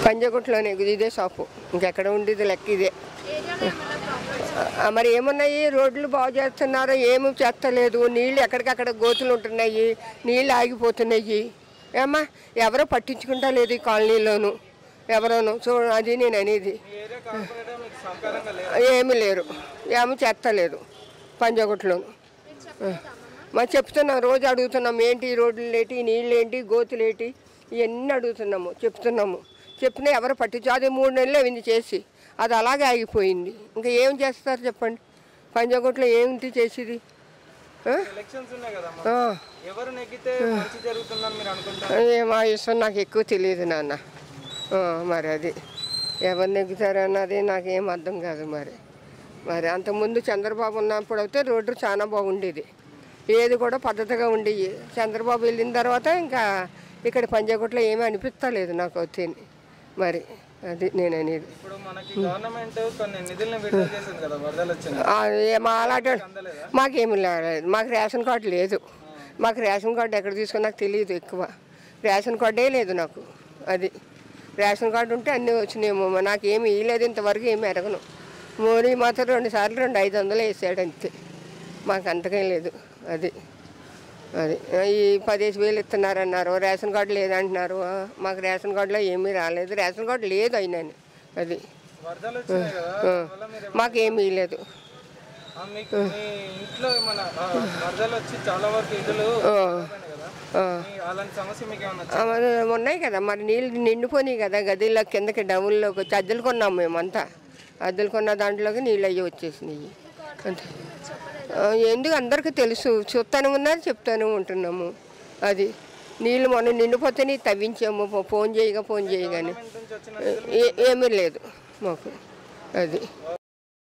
పంజగుట్లోనే ఇదే షాపు ఇంకెక్కడ ఉండేది లెక్క ఇదే ఆ, మరి ఏమున్నాయి రోడ్లు బాగు చేస్తున్నారో ఏమి చేస్తలేదు నీళ్ళు ఎక్కడికక్కడ గోతులు ఉంటున్నాయి నీళ్ళు ఆగిపోతున్నాయి ఏమ్మా ఎవరో పట్టించుకుంటా లేదు ఈ కాలనీలోను ఎవరోను చూ అది నేను అనేది ఏమీ లేరు ఏమి చేస్తలేదు పంజగుట్లోను మరి చెప్తున్నాం రోజు అడుగుతున్నాం ఏంటి ఈ రోడ్లు ఏంటి ఈ నీళ్ళు ఏంటి గోతులు ఏంటి ఇవన్నీ అడుగుతున్నాము చెప్తున్నాము చెప్పినా ఎవరు పట్టించు అది మూడు నెలలు అయింది చేసి అది అలాగే ఆగిపోయింది ఇంకా ఏం చేస్తారు చెప్పండి పంజగుట్లో ఏమిటి చేసేది ఆ? ఎలక్షన్స్ ఉన్నాయి కదా ఆ. ఎవరు నెగ్గితే మంచి జరుగుతుందని మీరు అనుకుంటారు ఏం ఆ విషయం నాకు ఎక్కువ తెలియదు నాన్న ఆ, మరి అది ఎవరు నెగ్గుతారన్నది నాకేం అర్థం కాదు మరి మరి అంతకుముందు చంద్రబాబు ఉన్నప్పుడు అయితే రోడ్డు చాలా బాగుండేది ఏది కూడా పద్ధతిగా ఉండేవి చంద్రబాబు వెళ్ళిన తర్వాత ఇంకా ఇక్కడ పంజాగుట్లో ఏమీ అనిపిస్తలేదు నాకు వచ్చేది మరి అది నేను అనేది ఇప్పుడు మనకి గవర్నమెంట్ కొన్ని నిధులను విడుదల చేసింది కదా వరదలు వచ్చినాయి ఆ, ఏ- మా అలాంటి మాకేమి లేదు మాకు రేషన్ కార్డు లేదు మాకు రేషన్ కార్డు ఎక్కడ తీసుకుని నాకు తెలియదు ఎక్కువ రేషన్ కార్డే లేదు నాకు అది రేషన్ కార్డు ఉంటే అన్నీ వచ్చినాయేమో మరి నాకు ఏమి ఇవ్వలేదు ఇంతవరకు ఏమి ఎరగను మోడీ మాత్రం రెండు సార్లు రెండు ఐదు వందలు వేసాడు అంతే మాకు అంతకేం లేదు అది అది ఈ పదిహేను వేలు ఇస్తున్నారన్నారు రేషన్ కార్డు లేదంటున్నారు ఆ, మాకు రేషన్ కార్డులో ఏమీ రాలేదు రేషన్ కార్డు లేదు అయినా అది వరదలు వచ్చినాయి కదా ఆ, వల్ల మీరు మాకేమీ లేదు ఆ, మీకు మీ ఇంట్లో మన వరదలు వచ్చి చాలా వరకు ఇల్లులు పడిపోయినాయి కదా ఆ. మీ అలాంటి సమస్య మీకు ఏమన్నా ఆ, మరి ఉన్నాయి కదా మరి నీళ్ళు నిండిపోయినాయి కదా గదిలో కిందకి డౌన్లోకి వచ్చి అద్దెలు కొన్నాం మేమంతా అద్దెలు కొన్న దాంట్లోకి నీళ్ళు అయ్యి వచ్చేసినాయి అంతే ఆ, ఎందుకు అందరికీ తెలుసు చూస్తానే ఉన్నారు చెప్తానే ఉంటున్నాము అది నీళ్ళు మొన్న నిండిపోతేనే తవ్వించాము ఫో- ఫోన్ చేయగా ఫోన్ చేయగానే గవర్నమెంట్ నుంచి వచ్చిన ఏ- ఏమీ లేదు మాకు అది